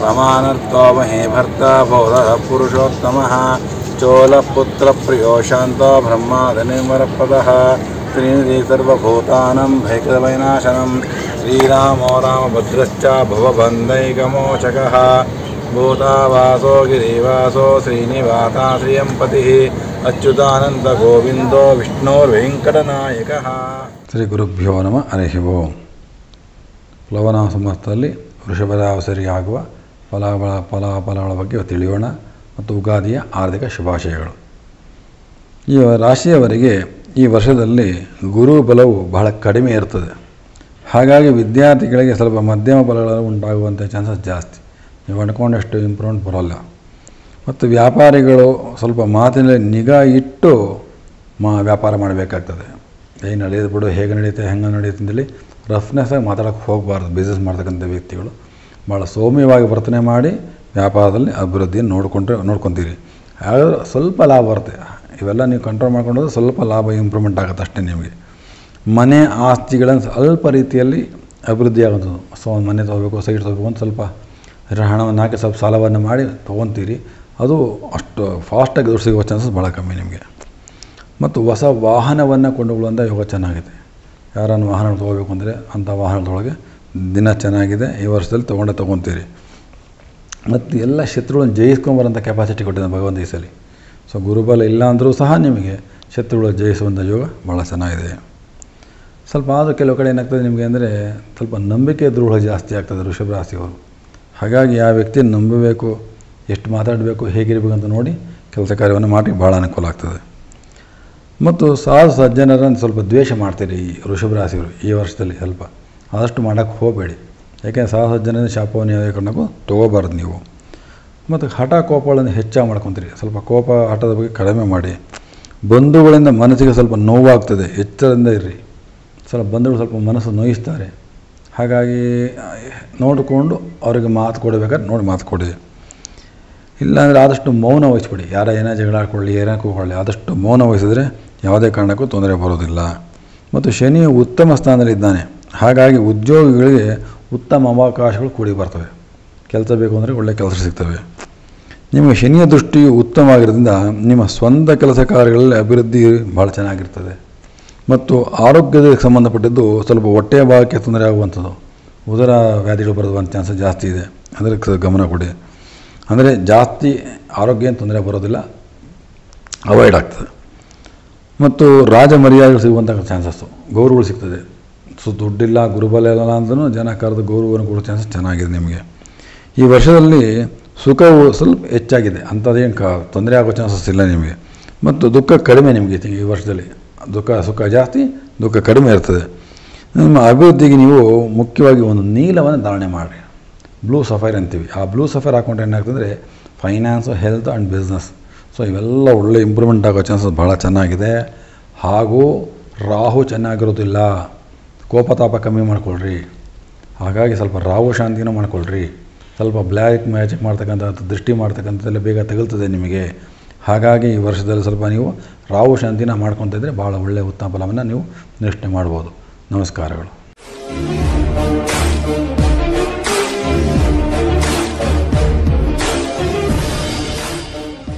ಪ್ರಮಾಣರ್ಥೋ ಮಹೇ ಭರ್ತ ಬೋಧ ಪುರುಷೋತ್ತಮಃ ಚೋಲಪುತ್ರಪ್ರಿಯೋ ಶಾಂತೋ ಬ್ರಹ್ಮಾದನಿರ್ಮರಪದಃ ಶ್ರೀನಿಧಿ ಸರ್ವಭೂತಾನಂ ಭೈಕವೈನಾಶನಂ ಶ್ರೀರಾಮೋ ರಾಮಭದ್ರಶ್ಚ ಭವಬಂಧೈಕಮೋಚಕಃ ಭೂತಾವಾಸೋ ಗಿರಿವಾಸೋ ಶ್ರೀನಿವಾಸ ಶ್ರಿಯಂಪತಿ ಅಚ್ಯುತಾನಂದ ಗೋವಿಂದೋ ವಿಷ್ಣೋರ್ವೆಂಕಟನಾಯಕಃ ಶ್ರೀ ಗುರುಭ್ಯೋ ನಮಃ ಹರಿಃ ಓಂ ಪ್ಲವನ ಸಂವತ್ಸರದಲ್ಲಿ ವೃಷಭರಾವಸರಿ ಆಗುವ ಫಲಾಫಲ ಫಲಾಫಲಗಳ ಬಗ್ಗೆ ತಿಳಿಯೋಣ ಮತ್ತು ಉಗಾದಿಯ ಆರ್ಥಿಕ ಶುಭಾಶಯಗಳು ಈ ರಾಶಿಯವರಿಗೆ ಈ ವರ್ಷದಲ್ಲಿ ಗುರು ಬಲವು ಬಹಳ ಕಡಿಮೆ ಇರ್ತದೆ ಹಾಗಾಗಿ ವಿದ್ಯಾರ್ಥಿಗಳಿಗೆ ಸ್ವಲ್ಪ ಮಧ್ಯಮ ಬಲಗಳು ಉಂಟಾಗುವಂಥ ಚಾನ್ಸಸ್ ಜಾಸ್ತಿ ನೀವು ಅಂದ್ಕೊಂಡಷ್ಟು ಇಂಪ್ರೂವ್ಮೆಂಟ್ ಬರೋಲ್ಲ ಮತ್ತು ವ್ಯಾಪಾರಿಗಳು ಸ್ವಲ್ಪ ಮಾತಿನಲ್ಲಿ ನಿಗಾ ಇಟ್ಟು ಮಾ ವ್ಯಾಪಾರ ಮಾಡಬೇಕಾಗ್ತದೆ ಏನು ನಡೆಯೋದು ಬಿಡು ಹೇಗೆ ನಡೀತೆ ಹೆಂಗೆ ನಡೀತೆ ಅಂತೇಳಿ ರಫ್ನೆಸ್ಸಾಗಿ ಮಾತಾಡೋಕ್ಕೆ ಹೋಗಬಾರ್ದು ಬಿಸ್ನೆಸ್ ಮಾಡ್ತಕ್ಕಂಥ ವ್ಯಕ್ತಿಗಳು ಭಾಳ ಸೌಮ್ಯವಾಗಿ ವರ್ತನೆ ಮಾಡಿ ವ್ಯಾಪಾರದಲ್ಲಿ ಅಭಿವೃದ್ಧಿಯನ್ನು ನೋಡಿಕೊಂಡ್ರೆ ನೋಡ್ಕೊತೀರಿ ಹಾಗಾದ್ರೆ ಸ್ವಲ್ಪ ಲಾಭ ಬರುತ್ತೆ ಇವೆಲ್ಲ ನೀವು ಕಂಟ್ರೋಲ್ ಮಾಡ್ಕೊಂಡೋದ್ರೆ ಸ್ವಲ್ಪ ಲಾಭ ಇಂಪ್ರೂವ್ಮೆಂಟ್ ಆಗುತ್ತೆ ಅಷ್ಟೇ ನಿಮಗೆ ಮನೆ ಆಸ್ತಿಗಳನ್ನು ಸ್ವಲ್ಪ ರೀತಿಯಲ್ಲಿ ಅಭಿವೃದ್ಧಿ ಆಗೋದು ಸೊ ಒಂದು ಮನೆ ತೊಗೋಬೇಕು ಸೈಟ್ ತೊಗೋಬೇಕು ಅಂತ ಸ್ವಲ್ಪ ಅದರ ಹಣವನ್ನು ಹಾಕಿ ಸ್ವಲ್ಪ ಸಾಲವನ್ನು ಮಾಡಿ ತೊಗೊತೀರಿ ಅದು ಅಷ್ಟು ಫಾಸ್ಟಾಗಿ ದುಡ್ಡು ಸಿಗುವ ಚಾನ್ಸಸ್ ಭಾಳ ಕಮ್ಮಿ ನಿಮಗೆ ಮತ್ತು ಹೊಸ ವಾಹನವನ್ನು ಕೊಂಡುಕೊಳ್ಳುವಂಥ ಯೋಗ ಚೆನ್ನಾಗಿದೆ ಯಾರನ್ನು ವಾಹನ ತೊಗೋಬೇಕು ಅಂದರೆ ಅಂಥ ವಾಹನದೊಳಗೆ ದಿನ ಚೆನ್ನಾಗಿದೆ ಈ ವರ್ಷದಲ್ಲಿ ತೊಗೊಂಡೇ ತೊಗೊತೀರಿ ಮತ್ತು ಎಲ್ಲ ಶತ್ರುಗಳನ್ನು ಜಯಿಸ್ಕೊಂಬರೋಂಥ ಕೆಪಾಸಿಟಿ ಕೊಟ್ಟಿದ್ದಾನೆ ಭಗವಂತ ಈ ಸಲ ಸೊ ಗುರುಬಲ ಇಲ್ಲ ಅಂದರೂ ಸಹ ನಿಮಗೆ ಶತ್ರುಗಳು ಜಯಿಸುವಂಥ ಯೋಗ ಭಾಳ ಚೆನ್ನಾಗಿದೆ ಸ್ವಲ್ಪ ಆದರೂ ಕೆಲವು ಕಡೆ ಏನಾಗ್ತದೆ ನಿಮಗೆ ಅಂದರೆ ಸ್ವಲ್ಪ ನಂಬಿಕೆ ದ್ರೋಹ ಜಾಸ್ತಿ ಆಗ್ತದೆ ವೃಷಭ ರಾಶಿಯವರು ಹಾಗಾಗಿ ಆ ವ್ಯಕ್ತಿಯನ್ನು ನಂಬಬೇಕು ಎಷ್ಟು ಮಾತಾಡಬೇಕು ಹೇಗಿರಬೇಕು ಅಂತ ನೋಡಿ ಕೆಲಸ ಕಾರ್ಯವನ್ನು ಮಾಡಿ ಭಾಳ ಅನುಕೂಲ ಆಗ್ತದೆ ಮತ್ತು ಸಾಧು ಸಜ್ಜನರನ್ನು ಸ್ವಲ್ಪ ದ್ವೇಷ ಮಾಡ್ತೀರಿ ಈ ವೃಷಭ ರಾಶಿಯವರು ಈ ವರ್ಷದಲ್ಲಿ ಸ್ವಲ್ಪ ಆದಷ್ಟು ಮಾಡೋಕ್ಕೆ ಹೋಗಬೇಡಿ ಯಾಕೆಂದರೆ ಸಾಧು ಸಜ್ಜನ ಶಾಪವನ್ನು ಯಾವುದೇ ಕಾರಣಕ್ಕೂ ತೊಗೋಬಾರ್ದು ನೀವು ಮತ್ತು ಹಠ ಕೋಪಗಳನ್ನು ಹೆಚ್ಚಾಗಿ ಮಾಡ್ಕೊತೀರಿ ಸ್ವಲ್ಪ ಕೋಪ ಹಠದ ಬಗ್ಗೆ ಕಡಿಮೆ ಮಾಡಿ ಬಂಧುಗಳಿಂದ ಮನಸ್ಸಿಗೆ ಸ್ವಲ್ಪ ನೋವಾಗ್ತದೆ ಎಚ್ಚರದಿಂದ ಇರ್ರಿ ಸ್ವಲ್ಪ ಬಂಧುಗಳು ಸ್ವಲ್ಪ ಮನಸ್ಸು ನೋಯಿಸ್ತಾರೆ ಹಾಗಾಗಿ ನೋಡಿಕೊಂಡು ಅವರಿಗೆ ಮಾತು ಕೊಡಬೇಕಾದ್ರೆ ನೋಡಿ ಮಾತು ಕೊಡಿ ಇಲ್ಲಾಂದರೆ ಆದಷ್ಟು ಮೌನ ವಹಿಸ್ಬಿಡಿ ಯಾರ ಏನೇ ಜಗಳ ಆಡ್ಕೊಳ್ಳಿ ಏನೇ ಕೂಕೊಳ್ಳಿ ಆದಷ್ಟು ಮೌನ ವಹಿಸಿದ್ರೆ ಯಾವುದೇ ಕಾರಣಕ್ಕೂ ತೊಂದರೆ ಬರೋದಿಲ್ಲ ಮತ್ತು ಶನಿ ಉತ್ತಮ ಸ್ಥಾನದಲ್ಲಿದ್ದಾನೆ ಹಾಗಾಗಿ ಉದ್ಯೋಗಿಗಳಿಗೆ ಉತ್ತಮ ಅವಕಾಶಗಳು ಕೂಡಿ ಬರ್ತವೆ ಕೆಲಸ ಬೇಕು ಅಂದರೆ ಒಳ್ಳೆಯ ಕೆಲಸ ಸಿಗ್ತವೆ ನಿಮಗೆ ಶನಿಯ ದೃಷ್ಟಿಯು ಉತ್ತಮವಾಗಿರೋದ್ರಿಂದ ನಿಮ್ಮ ಸ್ವಂತ ಕೆಲಸ ಕಾರ್ಯಗಳಲ್ಲಿ ಅಭಿವೃದ್ಧಿ ಭಾಳ ಚೆನ್ನಾಗಿರ್ತದೆ ಮತ್ತು ಆರೋಗ್ಯದ ಸಂಬಂಧಪಟ್ಟಿದ್ದು ಸ್ವಲ್ಪ ಹೊಟ್ಟೆಯ ಭಾಗಕ್ಕೆ ತೊಂದರೆ ಆಗುವಂಥದ್ದು ಉದರ ವ್ಯಾಧಿಗಳು ಬರುವಂಥ ಚಾನ್ಸಸ್ ಜಾಸ್ತಿ ಇದೆ ಅದಕ್ಕೆ ಗಮನ ಕೊಡಿ ಅಂದರೆ ಜಾಸ್ತಿ ಆರೋಗ್ಯ ಏನು ತೊಂದರೆ ಬರೋದಿಲ್ಲ ಅವಾಯ್ಡ್ ಆಗ್ತದೆ ಮತ್ತು ರಾಜ ಮರ್ಯಾದೆಗಳು ಸಿಗುವಂಥ ಚಾನ್ಸಸ್ಸು ಗೌರವಗಳು ಸಿಗ್ತದೆ ಸೊ ದುಡ್ಡಿಲ್ಲ ಗುರುಬಲ ಇಲ್ಲ ಅಂದ್ರೂ ಜನ ಕರೆದು ಗೌರವವನ್ನು ಕೊಡೋ ಚಾನ್ಸಸ್ ಚೆನ್ನಾಗಿದೆ ನಿಮಗೆ ಈ ವರ್ಷದಲ್ಲಿ ಸುಖವು ಸ್ವಲ್ಪ ಹೆಚ್ಚಾಗಿದೆ ಅಂಥದ್ದೇನು ಕ ತೊಂದರೆ ಆಗೋ ಚಾನ್ಸಸ್ ಇಲ್ಲ ನಿಮಗೆ ಮತ್ತು ದುಃಖ ಕಡಿಮೆ ನಿಮಗೆ ಈ ವರ್ಷದಲ್ಲಿ ದುಃಖ ಸುಖ ಜಾಸ್ತಿ ದುಃಖ ಕಡಿಮೆ ಇರ್ತದೆ ನಿಮ್ಮ ಅಭಿವೃದ್ಧಿಗೆ ನೀವು ಮುಖ್ಯವಾಗಿ ಒಂದು ನೀಲವನ್ನು ಧಾರಣೆ ಮಾಡಿರಿ ಬ್ಲೂ ಸಫೈರ್ ಅಂತೀವಿ ಆ ಬ್ಲೂ ಸಫೈರ್ ಹಾಕೊಂಡ್ರೆ ಏನಾಗ್ತಂದರೆ finance health and business so ಇವೆಲ್ಲ ಒಳ್ಳೆ ಇಂಪ್ರೂವ್ಮೆಂಟ್ ಆಗೋ ಚಾನ್ಸಸ್ ಭಾಳ ಚೆನ್ನಾಗಿದೆ ಹಾಗೂ ರಾಹು ಚೆನ್ನಾಗಿರೋದಿಲ್ಲ ಕೋಪತಾಪ ಕಮ್ಮಿ ಮಾಡ್ಕೊಳ್ರಿ ಹಾಗಾಗಿ ಸ್ವಲ್ಪ ರಾಹು ಶಾಂತಿನೂ ಮಾಡ್ಕೊಳ್ರಿ ಸ್ವಲ್ಪ ಬ್ಲ್ಯಾಕ್ ಮ್ಯಾಜಿಕ್ ಮಾಡ್ತಕ್ಕಂಥ ದೃಷ್ಟಿ ಮಾಡ್ತಕ್ಕಂಥದ್ದೆಲ್ಲ ಬೇಗ ತಗಲ್ತದೆ ನಿಮಗೆ ಹಾಗಾಗಿ ಈ ವರ್ಷದಲ್ಲಿ ಸ್ವಲ್ಪ ನೀವು ರಾಹು ಶಾಂತಿನ ಮಾಡ್ಕೊತಿದ್ರೆ ಭಾಳ ಒಳ್ಳೆಯ ಉತ್ತಮ ಫಲವನ್ನು ನೀವು ನಿರೀಕ್ಷಣೆ ಮಾಡ್ಬೋದು ನಮಸ್ಕಾರಗಳು